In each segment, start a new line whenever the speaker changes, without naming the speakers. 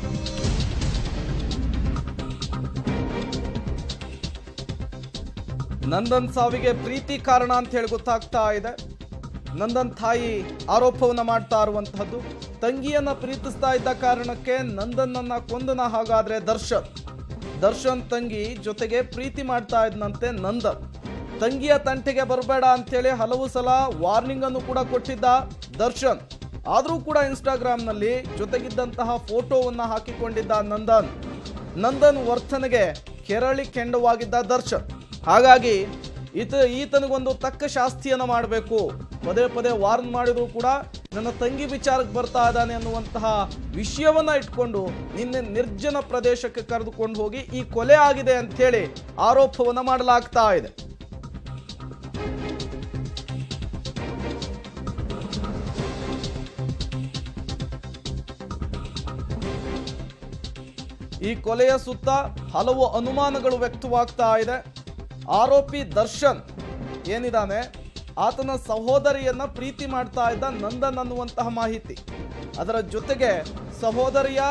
ನಂದನ್ ಸಾವಿಗೆ ಪ್ರೀತಿ ಕಾರಣ ಅಂತ ಹೇಳಿ ಗೊತ್ತಾಗ್ತಾ ಇದೆ ನಂದನ್ ತಾಯಿ ಆರೋಪವನ್ನ ಮಾಡ್ತಾ ಇರುವಂತಹದ್ದು ತಂಗಿಯನ್ನ ಪ್ರೀತಿಸ್ತಾ ಇದ್ದ ಕಾರಣಕ್ಕೆ ನಂದನ್ನನ್ನ ಕೊಂದನ ಹಾಗಾದ್ರೆ ದರ್ಶನ್ ದರ್ಶನ್ ತಂಗಿ ಜೊತೆಗೆ ಪ್ರೀತಿ ಮಾಡ್ತಾ ಇದ್ನಂತೆ ನಂದನ್ ತಂಗಿಯ ತಂಟೆಗೆ ಬರಬೇಡ ಅಂತೇಳಿ ಹಲವು ಸಲ ವಾರ್ನಿಂಗ್ ಅನ್ನು ಕೂಡ ಕೊಟ್ಟಿದ್ದ ದರ್ಶನ್ ಆದರೂ ಕೂಡ ಇನ್ಸ್ಟಾಗ್ರಾಮ್ನಲ್ಲಿ ಜೊತೆಗಿದ್ದಂತಹ ಫೋಟೋವನ್ನ ಹಾಕಿಕೊಂಡಿದ್ದ ನಂದನ್ ನಂದನ್ ವರ್ತನೆಗೆ ಕೆರಳಿ ಕೆಂಡವಾಗಿದ್ದ ದರ್ಶನ್ ಹಾಗಾಗಿ ಈತ ಈತನಿಗೊಂದು ತಕ್ಕ ಶಾಸ್ತಿಯನ್ನು ಮಾಡಬೇಕು ಪದೇ ಪದೇ ವಾರ್ನ್ ಮಾಡಿದ್ರು ಕೂಡ ನನ್ನ ತಂಗಿ ವಿಚಾರಕ್ಕೆ ಬರ್ತಾ ಇದ್ದಾನೆ ಅನ್ನುವಂತಹ ವಿಷಯವನ್ನ ಇಟ್ಕೊಂಡು ನಿನ್ನೆ ನಿರ್ಜನ ಪ್ರದೇಶಕ್ಕೆ ಕರೆದುಕೊಂಡು ಹೋಗಿ ಈ ಕೊಲೆ ಆಗಿದೆ ಅಂಥೇಳಿ ಆರೋಪವನ್ನ ಮಾಡಲಾಗ್ತಾ ಇದೆ ಈ ಕೊಲೆಯ ಸುತ್ತ ಹಲವು ಅನುಮಾನಗಳು ವ್ಯಕ್ತವಾಗ್ತಾ ಇದೆ ಆರೋಪಿ ದರ್ಶನ್ ಏನಿದಾನೆ ಆತನ ಸಹೋದರಿಯನ್ನ ಪ್ರೀತಿ ಮಾಡ್ತಾ ಇದ್ದ ನಂದನ್ ಅನ್ನುವಂತಹ ಮಾಹಿತಿ ಅದರ ಜೊತೆಗೆ ಸಹೋದರಿಯ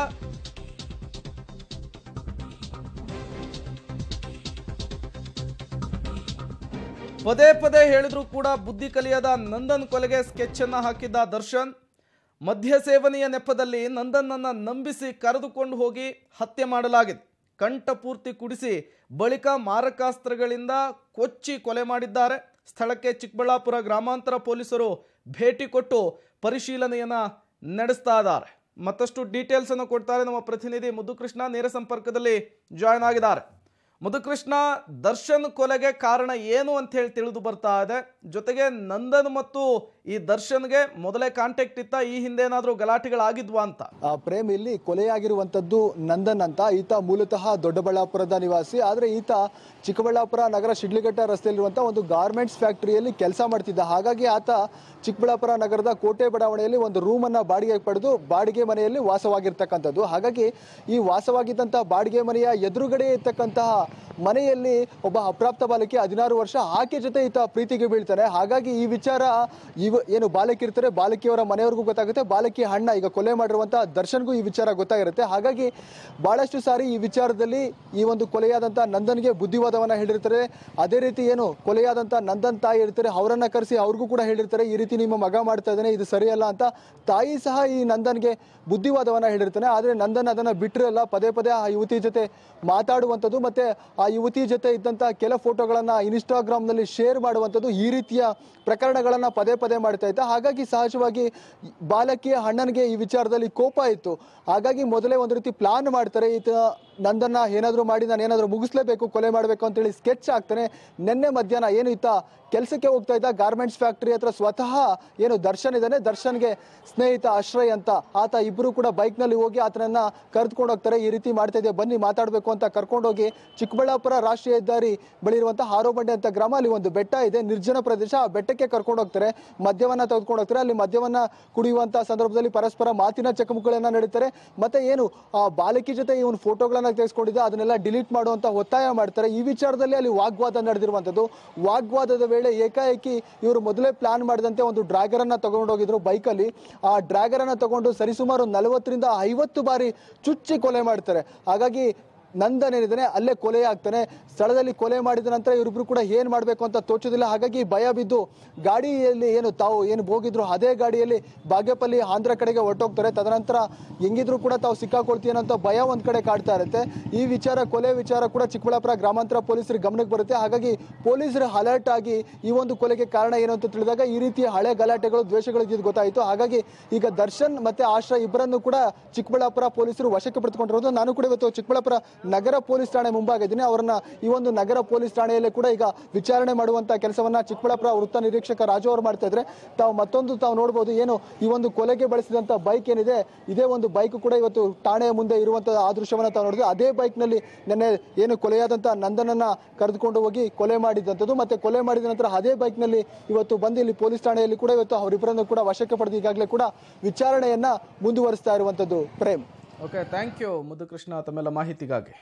ಪದೇ ಪದೇ ಹೇಳಿದ್ರು ಕೂಡ ಬುದ್ಧಿ ಕಲಿಯದ ನಂದನ್ ಕೊಲೆಗೆ ಸ್ಕೆಚ್ ಅನ್ನ ಹಾಕಿದ್ದ ದರ್ಶನ್ ಮದ್ಯ ಸೇವನೆಯ ನೆಪದಲ್ಲಿ ನಂದನ್ನನ್ನ ನಂಬಿಸಿ ಕರೆದುಕೊಂಡು ಹೋಗಿ ಹತ್ಯೆ ಮಾಡಲಾಗಿದೆ ಕಂಠ ಪೂರ್ತಿ ಕುಡಿಸಿ ಬಳಿಕ ಮಾರಕಾಸ್ತ್ರಗಳಿಂದ ಕೊಚ್ಚಿ ಕೊಲೆ ಮಾಡಿದ್ದಾರೆ ಸ್ಥಳಕ್ಕೆ ಚಿಕ್ಕಬಳ್ಳಾಪುರ ಗ್ರಾಮಾಂತರ ಪೊಲೀಸರು ಭೇಟಿ ಕೊಟ್ಟು ಪರಿಶೀಲನೆಯನ್ನ ನಡೆಸ್ತಾ ಇದ್ದಾರೆ ಮತ್ತಷ್ಟು ಡೀಟೇಲ್ಸ್ ಅನ್ನು ಕೊಡ್ತಾರೆ ನಮ್ಮ ಪ್ರತಿನಿಧಿ ಮುದ್ದುಕೃಷ್ಣ ನೇರ ಸಂಪರ್ಕದಲ್ಲಿ ಜಾಯ್ನ್ ಆಗಿದ್ದಾರೆ ಮುದುಕೃಷ್ಣ ದರ್ಶನ್ ಕೊಲೆಗೆ ಕಾರಣ ಏನು ಅಂತ ಹೇಳಿ ತಿಳಿದು ಬರ್ತಾ ಇದೆ ಜೊತೆಗೆ ನಂದನ್ ಮತ್ತು ಈ ದರ್ಶನ್ಗೆ ಮೊದಲೇ ಕಾಂಟ್ಯಾಕ್ಟ್ ಇತ್ತ ಈ ಹಿಂದೆ ಏನಾದರೂ ಗಲಾಟೆಗಳಾಗಿದ್ವಾ ಅಂತ
ಆ, ಪ್ರೇಮ್ ಇಲ್ಲಿ ಕೊಲೆಯಾಗಿರುವಂತದ್ದು ನಂದನ್ ಅಂತ ಈತ ಮೂಲತಃ ದೊಡ್ಡಬಳ್ಳಾಪುರದ ನಿವಾಸಿ ಆದ್ರೆ ಈತ ಚಿಕ್ಕಬಳ್ಳಾಪುರ ನಗರ ಶಿಡ್ಲಿಘಟ್ಟ ರಸ್ತೆಯಲ್ಲಿರುವಂತಹ ಒಂದು ಗಾರ್ಮೆಂಟ್ಸ್ ಫ್ಯಾಕ್ಟರಿಯಲ್ಲಿ ಕೆಲಸ ಮಾಡ್ತಿದ್ದ ಹಾಗಾಗಿ ಆತ ಚಿಕ್ಕಬಳ್ಳಾಪುರ ನಗರದ ಕೋಟೆ ಬಡಾವಣೆಯಲ್ಲಿ ಒಂದು ರೂಮ್ ಅನ್ನ ಬಾಡಿಗೆಗೆ ಪಡೆದು ಬಾಡಿಗೆ ಮನೆಯಲ್ಲಿ ವಾಸವಾಗಿರ್ತಕ್ಕಂಥದ್ದು ಹಾಗಾಗಿ ಈ ವಾಸವಾಗಿದ್ದಂತಹ ಬಾಡಿಗೆ ಮನೆಯ ಎದುರುಗಡೆ ಇರ್ತಕ್ಕಂತಹ ಮನೆಯಲ್ಲಿ ಒಬ್ಬ ಅಪ್ರಾಪ್ತ ಬಾಲಕಿ ಹದಿನಾರು ವರ್ಷ ಆಕೆ ಜೊತೆ ಈತ ಪ್ರೀತಿಗೆ ಬೀಳ್ತಾನೆ ಹಾಗಾಗಿ ಈ ವಿಚಾರ ಇವ ಏನು ಬಾಲಕಿ ಇರ್ತಾರೆ ಬಾಲಕಿಯವರ ಮನೆಯವ್ರಿಗೂ ಗೊತ್ತಾಗುತ್ತೆ ಬಾಲಕಿ ಹಣ್ಣ ಈಗ ಕೊಲೆ ಮಾಡಿರುವಂತಹ ದರ್ಶನ್ಗೂ ಈ ವಿಚಾರ ಗೊತ್ತಾಗಿರುತ್ತೆ ಹಾಗಾಗಿ ಬಹಳಷ್ಟು ಸಾರಿ ಈ ವಿಚಾರದಲ್ಲಿ ಈ ಒಂದು ಕೊಲೆಯಾದಂತ ನಂದನ್ಗೆ ಬುದ್ಧಿವಾದವನ್ನ ಹೇಳಿರ್ತಾರೆ ಅದೇ ರೀತಿ ಏನು ಕೊಲೆಯಾದಂತ ನಂದನ್ ತಾಯಿ ಇರ್ತಾರೆ ಅವರನ್ನ ಕರೆಸಿ ಅವ್ರಿಗೂ ಕೂಡ ಹೇಳಿರ್ತಾರೆ ಈ ರೀತಿ ನಿಮ್ಮ ಮಗ ಮಾಡ್ತಾ ಇದ್ದಾನೆ ಇದು ಸರಿಯಲ್ಲ ಅಂತ ತಾಯಿ ಸಹ ಈ ನಂದನ್ಗೆ ಬುದ್ಧಿವಾದವನ್ನ ಹೇಳಿರ್ತಾನೆ ಆದ್ರೆ ನಂದನ್ ಅದನ್ನ ಬಿಟ್ಟಿರಲ್ಲ ಪದೇ ಪದೇ ಆ ಯುವತಿ ಜೊತೆ ಮಾತಾಡುವಂಥದ್ದು ಮತ್ತೆ ಆ ಯುವತಿ ಜೊತೆ ಇದ್ದಂತಹ ಕೆಲ ಫೋಟೋಗಳನ್ನ ಇನ್ಸ್ಟಾಗ್ರಾಮ್ ನಲ್ಲಿ ಶೇರ್ ಮಾಡುವಂಥದ್ದು ಈ ರೀತಿಯ ಪ್ರಕರಣಗಳನ್ನ ಪದೇ ಪದೇ ಮಾಡ್ತಾ ಇದ್ದ ಹಾಗಾಗಿ ಸಹಜವಾಗಿ ಬಾಲಕಿಯ ಅಣ್ಣನಿಗೆ ಈ ವಿಚಾರದಲ್ಲಿ ಕೋಪ ಇತ್ತು ಹಾಗಾಗಿ ಮೊದಲೇ ಒಂದು ರೀತಿ ಪ್ಲಾನ್ ಮಾಡ್ತಾರೆ ಈತ ನಂದನ್ನ ಏನಾದ್ರು ಮಾಡಿ ನಾನು ಏನಾದ್ರು ಮುಗಿಸ್ಲೇಬೇಕು ಕೊಲೆ ಮಾಡಬೇಕು ಅಂತೇಳಿ ಸ್ಕೆಚ್ ಹಾಕ್ತಾನೆ ನಿನ್ನೆ ಮಧ್ಯಾಹ್ನ ಏನು ಈತ ಕೆಲಸಕ್ಕೆ ಹೋಗ್ತಾ ಇದ್ದ ಗಾರ್ಮೆಂಟ್ಸ್ ಫ್ಯಾಕ್ಟರಿ ಹತ್ರ ಸ್ವತಃ ಏನು ದರ್ಶನ್ ಇದ್ದಾನೆ ದರ್ಶನ್ಗೆ ಸ್ನೇಹಿತ ಅಶ್ರಯ್ ಅಂತ ಆತ ಇಬ್ರು ಕೂಡ ಬೈಕ್ ನಲ್ಲಿ ಹೋಗಿ ಆತನನ್ನ ಕರೆದುಕೊಂಡು ಹೋಗ್ತಾರೆ ಈ ರೀತಿ ಮಾಡ್ತಾ ಇದೆ ಬನ್ನಿ ಮಾತಾಡಬೇಕು ಅಂತ ಕರ್ಕೊಂಡೋಗಿ ಚಿಕ್ಕಬಳ್ಳಾಪುರ ರಾಷ್ಟ್ರೀಯ ಹೆದ್ದಾರಿ ಬಳಿ ಇರುವಂತಹ ಹಾರೋಬಂಡೆ ಅಂತ ಗ್ರಾಮ ಅಲ್ಲಿ ಒಂದು ಬೆಟ್ಟ ಇದೆ ನಿರ್ಜನ ಪ್ರದೇಶ ಆ ಬೆಟ್ಟಕ್ಕೆ ಕರ್ಕೊಂಡು ಹೋಗ್ತಾರೆ ಮದ್ಯವನ್ನ ತೆಗೆದುಕೊಂಡು ಹೋಗ್ತಾರೆ ಅಲ್ಲಿ ಮದ್ಯವನ್ನ ಕುಡಿಯುವಂತ ಸಂದರ್ಭದಲ್ಲಿ ಪರಸ್ಪರ ಮಾತಿನ ಚಕಮಕಗಳನ್ನ ನಡೀತಾರೆ ಮತ್ತೆ ಏನು ಆ ಬಾಲಕಿ ಜೊತೆ ಇವನು ಫೋಟೋಗಳನ್ನ ತೆಗೆಸ್ಕೊಂಡಿದ್ದ ಅದನ್ನೆಲ್ಲ ಡಿಲೀಟ್ ಮಾಡುವಂತ ಒತ್ತಾಯ ಮಾಡ್ತಾರೆ ಈ ವಿಚಾರದಲ್ಲಿ ಅಲ್ಲಿ ವಾಗ್ವಾದ ನಡೆದಿರುವಂತದ್ದು ವಾಗ್ವಾದದ ವೇಳೆ ಏಕಾಏಕಿ ಇವರು ಮೊದಲೇ ಪ್ಲಾನ್ ಮಾಡಿದಂತೆ ಒಂದು ಡ್ರ್ಯಾಗರ್ ಅನ್ನ ತಗೊಂಡೋಗಿದ್ರು ಬೈಕಲ್ಲಿ ಆ ಡ್ರ್ಯಾಗರ್ ಅನ್ನ ತಗೊಂಡು ಸರಿಸುಮಾರು ನಲವತ್ತರಿಂದ ಐವತ್ತು ಬಾರಿ ಚುಚ್ಚಿ ಕೊಲೆ ಮಾಡ್ತಾರೆ ಹಾಗಾಗಿ ನಂದನ್ ಏನಿದ್ದಾನೆ ಅಲ್ಲೇ ಕೊಲೆ ಆಗ್ತಾನೆ ಸ್ಥಳದಲ್ಲಿ ಕೊಲೆ ಮಾಡಿದ ನಂತರ ಇವರಿಬ್ರು ಕೂಡ ಏನ್ ಮಾಡ್ಬೇಕು ಅಂತ ತೋಚೋದಿಲ್ಲ ಹಾಗಾಗಿ ಭಯ ಬಿದ್ದು ಗಾಡಿಯಲ್ಲಿ ಏನು ತಾವು ಏನು ಹೋಗಿದ್ರು ಅದೇ ಗಾಡಿಯಲ್ಲಿ ಬಾಗೇಪಲ್ಲಿ ಆಂಧ್ರ ಕಡೆಗೆ ಹೊರಟೋಗ್ತಾರೆ ತದನಂತರ ಹೆಂಗಿದ್ರು ಕೂಡ ತಾವು ಸಿಕ್ಕಾಕೊಳ್ತೀವಿ ಅನ್ನೋ ಭಯ ಒಂದ್ ಕಡೆ ಕಾಡ್ತಾ ಇರುತ್ತೆ ಈ ವಿಚಾರ ಕೊಲೆ ವಿಚಾರ ಕೂಡ ಚಿಕ್ಕಬಳ್ಳಾಪುರ ಗ್ರಾಮಾಂತರ ಪೊಲೀಸರಿಗೆ ಗಮನಕ್ಕೆ ಬರುತ್ತೆ ಹಾಗಾಗಿ ಪೊಲೀಸರು ಅಲರ್ಟ್ ಆಗಿ ಈ ಒಂದು ಕೊಲೆಗೆ ಕಾರಣ ಏನು ಅಂತ ತಿಳಿದಾಗ ಈ ರೀತಿಯ ಹಳೆ ಗಲಾಟೆಗಳು ದ್ವೇಷಗಳು ಇದ್ದಿದ್ದು ಗೊತ್ತಾಯಿತು ಹಾಗಾಗಿ ಈಗ ದರ್ಶನ್ ಮತ್ತೆ ಆಶ್ರಾ ಇಬ್ಬರನ್ನು ಕೂಡ ಚಿಕ್ಕಬಳ್ಳಾಪುರ ಪೊಲೀಸರು ವಶಕ್ಕೆ ಪಡೆದುಕೊಂಡಿರೋದು ನಾನು ಕೂಡ ಇವತ್ತು ಚಿಕ್ಕಬಳ್ಳಾಪುರ ನಗರ ಪೊಲೀಸ್ ಠಾಣೆ ಮುಂಭಾಗಿದ್ದೀನಿ ಅವರನ್ನ ಈ ಒಂದು ನಗರ ಪೊಲೀಸ್ ಠಾಣೆಯಲ್ಲೇ ಕೂಡ ಈಗ ವಿಚಾರಣೆ ಮಾಡುವಂತ ಕೆಲಸವನ್ನ ಚಿಕ್ಕಬಳ್ಳಾಪುರ ವೃತ್ತ ನಿರೀಕ್ಷಕ ರಾಜು ಅವರು ಮಾಡ್ತಾ ಇದ್ರೆ ತಾವು ಮತ್ತೊಂದು ತಾವು ನೋಡಬಹುದು ಏನು ಈ ಒಂದು ಕೊಲೆಗೆ ಬಳಸಿದಂತ ಬೈಕ್ ಏನಿದೆ ಇದೇ ಒಂದು ಬೈಕ್ ಕೂಡ ಇವತ್ತು ಠಾಣೆಯ ಮುಂದೆ ಇರುವಂತ ಆ ದೃಶ್ಯವನ್ನ ತಾವು ನೋಡಿದ್ರೆ ಅದೇ ಬೈಕ್ ನಲ್ಲಿ ನಿನ್ನೆ ಏನು ಕೊಲೆಯಾದಂತ ನಂದನನ್ನ ಕರೆದುಕೊಂಡು ಹೋಗಿ ಕೊಲೆ ಮಾಡಿದಂಥದ್ದು ಮತ್ತೆ ಕೊಲೆ ಮಾಡಿದ ನಂತರ ಅದೇ ಬೈಕ್ ನಲ್ಲಿ ಇವತ್ತು ಬಂದು ಇಲ್ಲಿ ಪೊಲೀಸ್ ಠಾಣೆಯಲ್ಲಿ ಕೂಡ ಇವತ್ತು ಅವರಿಬ್ಬರನ್ನು ಕೂಡ ವಶಕ್ಕೆ ಪಡೆದು ಈಗಾಗಲೇ ಕೂಡ ವಿಚಾರಣೆಯನ್ನ ಮುಂದುವರಿಸ್ತಾ ಇರುವಂತದ್ದು Prem
okay thank you Mudukrishna ತಮ್ಮೆಲ್ಲ ಮಾಹಿತಿಗಾಗಿ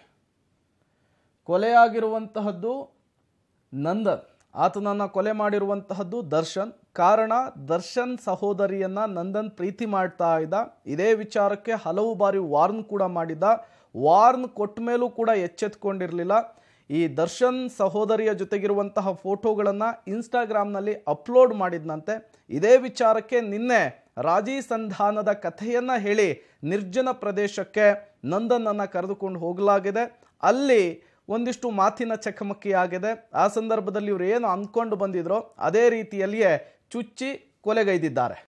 ಕೊಲೆಯಾಗಿರುವಂತಹದ್ದು ನಂದನ್ ಆತನನ್ನ ಕೊಲೆ ಮಾಡಿರುವಂತಹದ್ದು ದರ್ಶನ್ ಕಾರಣ ದರ್ಶನ್ ಸಹೋದರಿಯನ್ನ ನಂದನ್ ಪ್ರೀತಿ ಮಾಡ್ತಾ ಇದ್ದ ಇದೇ ವಿಚಾರಕ್ಕೆ ಹಲವು ಬಾರಿ ವಾರ್ನ್ ಕೂಡ ಮಾಡಿದ್ದ ವಾರ್ನ್ ಕೊಟ್ಟ ಮೇಲೂ ಕೂಡ ಎಚ್ಚೆತ್ಕೊಂಡಿರಲಿಲ್ಲ ಈ ದರ್ಶನ್ ಸಹೋದರಿಯ ಜೊತೆಗಿರುವಂತಹ ಫೋಟೋಗಳನ್ನು ಇನ್ಸ್ಟಾಗ್ರಾಮ್ನಲ್ಲಿ ಅಪ್ಲೋಡ್ ಮಾಡಿದ್ನಂತೆ ಇದೇ ವಿಚಾರಕ್ಕೆ ನಿನ್ನೆ ರಾಜಿ ಸಂಧಾನದ ಕಥೆಯನ್ನ ಹೇಳಿ ನಿರ್ಜನ ಪ್ರದೇಶಕ್ಕೆ ನಂದನನ್ನ ಕರೆದುಕೊಂಡು ಹೋಗಲಾಗಿದೆ ಅಲ್ಲಿ ಒಂದಿಷ್ಟು ಮಾತಿನ ಚಕಮಕಿ ಆಗಿದೆ ಆ ಸಂದರ್ಭದಲ್ಲಿ ಇವರು ಏನು ಅಂದ್ಕೊಂಡು ಬಂದಿದ್ರೋ ಅದೇ ರೀತಿಯಲ್ಲಿಯೇ ಚುಚ್ಚಿ ಕೊಲೆಗೈದಿದ್ದಾರೆ